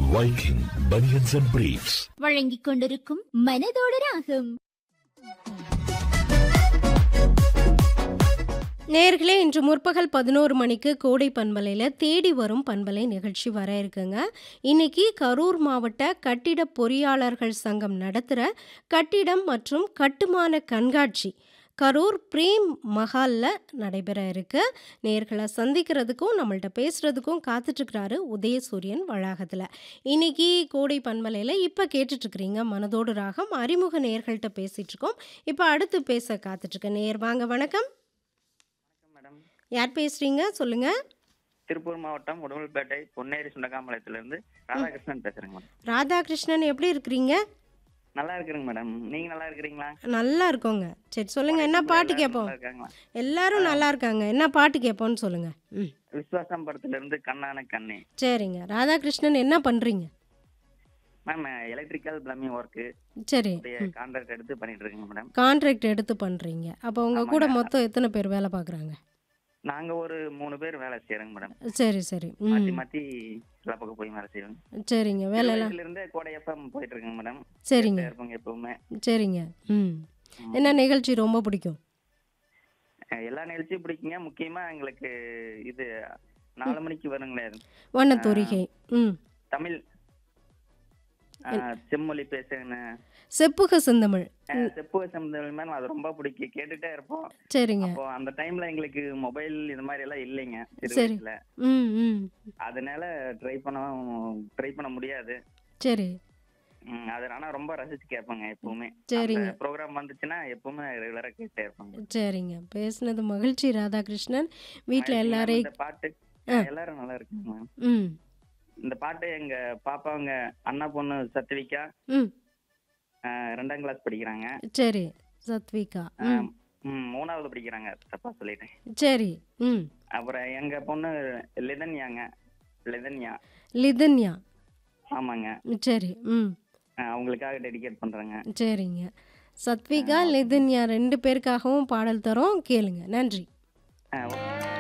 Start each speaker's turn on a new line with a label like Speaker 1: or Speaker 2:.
Speaker 1: Viking Bunions and Briefs.
Speaker 2: வழங்கிக் கொண்டிருக்கும் மனதோடு ராகம்
Speaker 3: நேர்களே இன்று முற்பகல் பதினோரு மணிக்கு கோடை பண்பலையில் தேடி வரும் பண்பலை நிகழ்ச்சி வர இருக்குங்க இன்னைக்கு கரூர் மாவட்ட கட்டிட பொறியாளர்கள் சங்கம் நடத்துகிற கட்டிடம் மற்றும் கட்டுமான கண்காட்சி கரூர் பிரேம் மஹாலில் நடைபெற இருக்கு நேர்களை சந்திக்கிறதுக்கும் நம்மள்ட்ட பேசுகிறதுக்கும் காத்துட்ருக்கிறாரு உதயசூரியன் வளாகத்தில் இன்னைக்கு கோடை பண்பலையில் இப்போ கேட்டுட்ருக்கிறீங்க மனதோடு ராகம் அறிமுக நேர்கள்ட்ட பேசிகிட்டு இருக்கோம் இப்போ அடுத்து பேச காத்துட்ருக்க நேர் வாங்க வணக்கம்
Speaker 4: மேடம்
Speaker 3: யார் பேசுறீங்க சொல்லுங்க
Speaker 4: திருப்பூர் மாவட்டம் உடுமல்பேட்டை பொன்னேரி சுண்டகாமலத்திலிருந்து ராதாகிருஷ்ணன் பேசுறேங்க மேடம்
Speaker 3: ராதாகிருஷ்ணன் எப்படி இருக்கிறீங்க
Speaker 4: நல்லா இருக்கிறேங்க மேடம் நீங்க நல்லா இருக்கிறீங்களா
Speaker 3: நல்லா இருக்கோங்க சரி சொல்லுங்க என்ன பாட்டு
Speaker 4: எல்லாரும்
Speaker 3: கேட்போம்
Speaker 4: நல்லா இருக்காங்களா
Speaker 3: எல்லாரும் நல்லா இருக்காங்க என்ன பாட்டு கேட்போம்னு சொல்லுங்க ம்
Speaker 4: விஸ்வாசம் படத்துல இருந்து கண்ணான கண்ணே
Speaker 3: சரிங்க ராதாகிருஷ்ணன் என்ன பண்றீங்க
Speaker 4: மேம் எலக்ட்ரிக்கல் பிளம்பிங் ஒர்க்கு
Speaker 3: சரி
Speaker 4: கான்ட்ராக்ட் எடுத்து பண்ணிட்டு இருக்கேங்க மேடம்
Speaker 3: கான்ட்ராக்ட் எடுத்து பண்றீங்க அப்போ உங்க கூட
Speaker 4: ஆமாங்க.
Speaker 3: மொத்தம் எத்தனை பேர் வேலை பார்க்குறாங்க
Speaker 4: நாங்க ஒரு மூணு பேர் வேலை செய்யறோங்க மேடம்
Speaker 3: சரி சரி
Speaker 4: மாத்தி
Speaker 3: ம்
Speaker 4: மாத்தி எல்லா பக்கம் போய் வேலை செய்வோம்
Speaker 3: சரிங்க வேலையெல்லாம்
Speaker 4: இதுல இருந்து கோடை எஃப்எம் போயிட்டு இருக்கேங்க மேடம்
Speaker 3: சரிங்க
Speaker 4: இருப்பாங்க எப்பவுமே
Speaker 3: சரிங்க ம் என்ன நிகழ்ச்சி ரொம்ப பிடிக்கும்
Speaker 4: அஹ் எல்லா நிகழ்ச்சியும் பிடிக்குங்க முக்கியமா எங்களுக்கு இது நாலு மணிக்கு வருங்களே
Speaker 3: வண்ணத்தூரிகை ம்
Speaker 4: தமிழ் அஹ், செம்மொழி பேசுன்னு
Speaker 3: செப்புக செந்தமிழ்
Speaker 4: அஹ் செப்பு சம்பந்தம் மேம் அது ரொம்ப பிடிக்கும் கேட்டுட்டே இருப்போம்
Speaker 3: சரிங்க
Speaker 4: அப்போ அந்த டைம்ல எங்களுக்கு மொபைல் இந்த மாதிரி எல்லாம் இல்லைங்க சிறு
Speaker 3: சரி.
Speaker 4: வயசுல
Speaker 3: ம் ம்
Speaker 4: அதனால ட்ரை பண்ண ட்ரை பண்ண முடியாது
Speaker 3: சரி
Speaker 4: ம், அது ஆனா ரொம்ப ரசிச்சு கேட்பேங்க எப்பவுமே
Speaker 3: சரிங்க.
Speaker 4: ப்ரோக்ராம் வந்துச்சுன்னா எப்பவுமே ரெகுலரா கேட்டே இருப்பாங்க
Speaker 3: சரிங்க பேசுனது மகிழ்ச்சி ராதாகிருஷ்ணன் வீட்டில்
Speaker 4: மகிழ்ச்சி ma'am.
Speaker 3: எல்லாரையும்
Speaker 4: இந்த பாட்டு எல்லாரும் நல்லா இருக்குங்க மேம்
Speaker 3: ம்
Speaker 4: இந்த பாட்டு எங்க பாப்பாங்க அண்ணா பொண்ணு சத்விகா
Speaker 3: ம்
Speaker 4: அஹ், ரெண்டாம் கிளாஸ் படிக்கிறாங்க
Speaker 3: சரி சத்விகா ம்
Speaker 4: அஹ், ம், மூணாவது படிக்கிறாங்க தப்பா சொல்லிட்டேன்
Speaker 3: சரி ம்
Speaker 4: அப்புறம் எங்க பொண்ணு லிதன்யாங்க லிதன்யா
Speaker 3: லிதன்யா
Speaker 4: ஆமாங்க
Speaker 3: ம், சரி ம்
Speaker 4: அஹ், அவங்களுக்காக டெடிகேட் பண்றேங்க
Speaker 3: சரிங்க சத்விகா லிதன்யா ரெண்டு பேருக்காகவும் பாடல் தரோம் கேளுங்க நன்றி
Speaker 4: அஹ், ஓகே